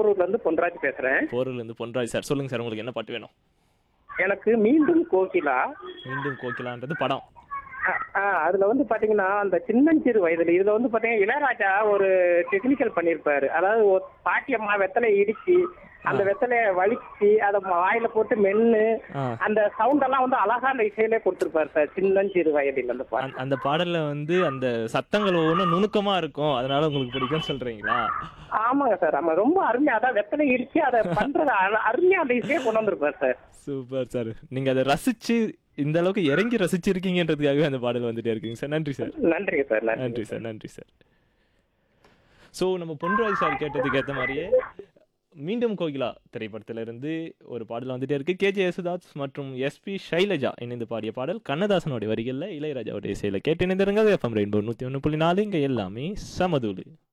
போரூர்ல இருந்து பொன்ராஜ் பேசுறேன் போரில் இருந்து பொன்ராஜ் சார் சொல்லுங்க சார் உங்களுக்கு என்ன பாட்டு வேணும் எனக்கு மீண்டும் கோகிலா மீண்டும் கோகிலான்றது படம் அ- ஆ, அதுல வந்து பாத்தீங்கன்னா அந்த சின்னஞ்சிறு வயதுல இதுல வந்து பாத்தீங்கன்னா இளையராஜா ஒரு டெக்னிக்கல் பண்ணிருப்பாரு அதாவது ஒரு பாட்டியம்மா வெத்தலை இடிச்சு அந்த வெத்தலைய வலிச்சு அதை வாயில போட்டு மென்னு ஆ. அந்த சவுண்ட் எல்லாம் வந்து அழகா அந்த இசையிலே கொடுத்திருப்பாரு சார் சின்னஞ்சிறு வயதில் அந்த பாட்டு அந்த- அந்த பாடல்ல வந்து அந்த சத்தங்கள் ஒவ்வொன்றும் நுணுக்கமா இருக்கும் அதனால உங்களுக்கு பிடிக்கும்னு சொல்றீங்களா ஆமாங்க சார் ஆமா ரொம்ப அருமையா அதான் வெத்தலை இடிச்சு அதை பண்றது அழ- அருமையா அந்த இசையை கொண்டு வந்திருப்பாரு சார் சூப்பர் சார் நீங்க அதை ரசிச்சு இந்த அளவுக்கு இறங்கி ரசிச்சிருக்கீங்கன்றதுக்காகவே அந்த பாடல் வந்துட்டே இருக்குங்க சார் நன்றி சார் நன்றிங்க சார் நன்றி நன்றி சார் நன்றி சார் ஸோ நம்ம பொன்ராஜ் சார் கேட்டதுக்கு ஏற்ற மாதிரியே மீண்டும் கோகிலா திரைப்படத்திலிருந்து ஒரு பாடல் வந்துட்டே இருக்கு கேஜே யேசுதாஸ் மற்றும் எஸ்பி ஷைலஜா இணைந்து பாடிய பாடல் கண்ணதாசனுடைய வரிகளில் இளையராஜாவுடைய இசையில் கேட்டு இணைந்திருங்க எஃப்எம் ரெயின்போ நூற்றி ஒன்று புள்ளி நாலு இங்கே எல்லாமே சமதூளு